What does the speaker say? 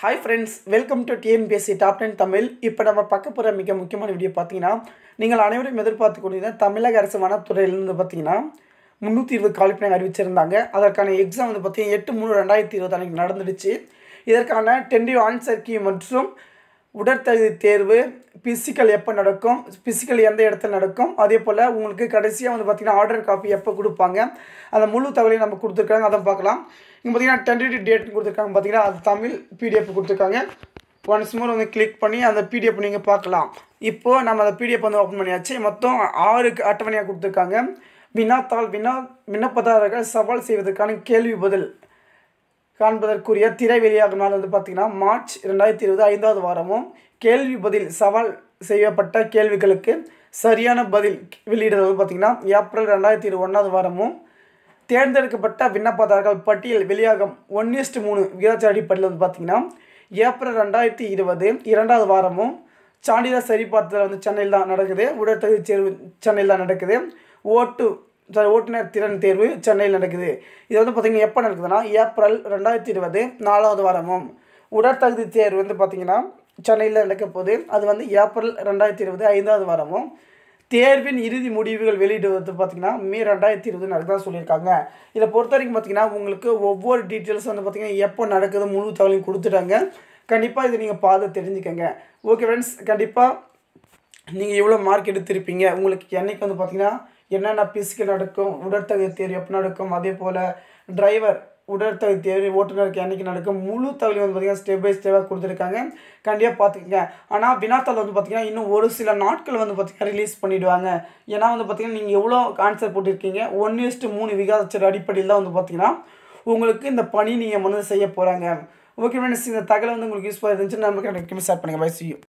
hi friends welcome to TNPSC top ten Tamil இப்போ நம்ம பார்க்க போகிற மிக முக்கியமான வீடியோ பார்த்தீங்கன்னா நீங்கள் அனைவரும் எதிர்பார்த்து கொண்டிருந்த தமிழக அரசு வனத்துறையிலிருந்து பார்த்தீங்கன்னா முந்நூற்றி இருபது காலிப்பினை அறிவிச்சிருந்தாங்க அதற்கான எக்ஸாம் வந்து பார்த்தீங்கன்னா எட்டு மூணு ரெண்டாயிரத்தி இருபது அன்றைக்கி நடந்துடுச்சு இதற்கான டென்டிவ் ஆன்சர் கீ மற்றும் உடற்தகுதி தேர்வு பிசிக்கல் எப்போ நடக்கும் பிசிக்கல் எந்த இடத்துல நடக்கும் அதே போல் உங்களுக்கு கடைசியாக வந்து பார்த்திங்கன்னா ஆர்டர் காப்பி எப்போ கொடுப்பாங்க அந்த முழு தகவலையும் நம்ம கொடுத்துருக்காங்க அதை பார்க்கலாம் இங்கே பார்த்தீங்கன்னா டென்டேட்டிவ் டேட் கொடுத்துருக்காங்க பார்த்தீங்கன்னா அது தமிழ் பிடிஎஃப் கொடுத்துருக்காங்க ஒன்ஸ் மோர் வந்து கிளிக் பண்ணி அந்த பிடிஎஃப் நீங்கள் பார்க்கலாம் இப்போது நம்ம அந்த பிடிஎஃப் வந்து ஓப்பன் பண்ணியாச்சு மொத்தம் ஆறு அட்டவணையாக கொடுத்துருக்காங்க வினாத்தாள் வினா விண்ணப்பதாரர்கள் சவால் செய்வதற்கான கேள்வி பதில் காண்பதற்குரிய திரை வெளியாகும் நாள் வந்து பார்த்திங்கன்னா மார்ச் ரெண்டாயிரத்தி இருபது ஐந்தாவது வாரமும் கேள்வி பதில் சவால் செய்யப்பட்ட கேள்விகளுக்கு சரியான பதில் வெளியிடுறது வந்து பார்த்திங்கன்னா ஏப்ரல் ரெண்டாயிரத்தி இருபது ஒன்றாவது வாரமும் தேர்ந்தெடுக்கப்பட்ட விண்ணப்பதாரர்கள் பட்டியல் வெளியாகும் ஒன் இஸ்ட் மூணு விகிதாச்சார அடிப்படையில் வந்து பார்த்திங்கன்னா ஏப்ரல் ரெண்டாயிரத்தி இருபது இரண்டாவது வாரமும் சான்றிதழ் சரிபார்த்தல் வந்து சென்னையில் தான் நடக்குது உடற்தகுதி தேர்வு சென்னையில் தான் நடக்குது ஓட்டு சாரி ஓட்டுநர் திறன் தேர்வு சென்னையில் நடக்குது இது வந்து பார்த்திங்கன்னா எப்போ நடக்குதுன்னா ஏப்ரல் ரெண்டாயிரத்தி இருபது நாலாவது வாரமும் உடற்தகுதி தேர்வு வந்து பார்த்திங்கன்னா சென்னையில் நடக்க போகுது அது வந்து ஏப்ரல் ரெண்டாயிரத்தி இருபது ஐந்தாவது வாரமும் தேர்வின் இறுதி முடிவுகள் வெளியிடுவது பார்த்திங்கன்னா மே ரெண்டாயிரத்தி இருபது நடக்குதா சொல்லியிருக்காங்க இதை பொறுத்த வரைக்கும் பார்த்திங்கன்னா உங்களுக்கு ஒவ்வொரு டீட்டெயில்ஸ் வந்து பார்த்திங்கன்னா எப்போ நடக்குது முழு தகவலையும் கொடுத்துட்டாங்க கண்டிப்பாக இதை நீங்கள் பார்த்து தெரிஞ்சுக்கோங்க ஓகே ஃப்ரெண்ட்ஸ் கண்டிப்பாக நீங்கள் எவ்வளோ மார்க் எடுத்திருப்பீங்க உங்களுக்கு என்றைக்கு வந்து பார்த்தீங்கன்னா என்னென்ன பிசிக்கல் நடக்கும் உடற்தகுதி தேர்வு எப்போ நடக்கும் அதே போல் டிரைவர் உடற்தகுதி தேர்வு ஓட்டுநருக்கு என்றைக்கு நடக்கும் முழு தகவலையும் வந்து பார்த்திங்கன்னா ஸ்டெப் பை ஸ்டெப்பாக கொடுத்துருக்காங்க கண்டிப்பாக பார்த்துக்கங்க ஆனால் வினாத்தாள் வந்து பார்த்திங்கன்னா இன்னும் ஒரு சில நாட்கள் வந்து பார்த்திங்கன்னா ரிலீஸ் பண்ணிவிடுவாங்க ஏன்னா வந்து பார்த்திங்கன்னா நீங்கள் எவ்வளோ ஆன்சர் போட்டிருக்கீங்க ஒன் இஸ்ட்டு மூணு விகாதச்சர் அடிப்படையில் தான் வந்து பார்த்திங்கன்னா உங்களுக்கு இந்த பணி நீங்கள் வந்து செய்ய போகிறாங்க ஓகே ஃப்ரெண்ட்ஸ் இந்த தகவல் வந்து உங்களுக்கு யூஸ்ஃபுல்லாக இருந்துச்சுன்னா நமக்கு எனக்கு ஷேர் பண்ணுங்கள் பை சி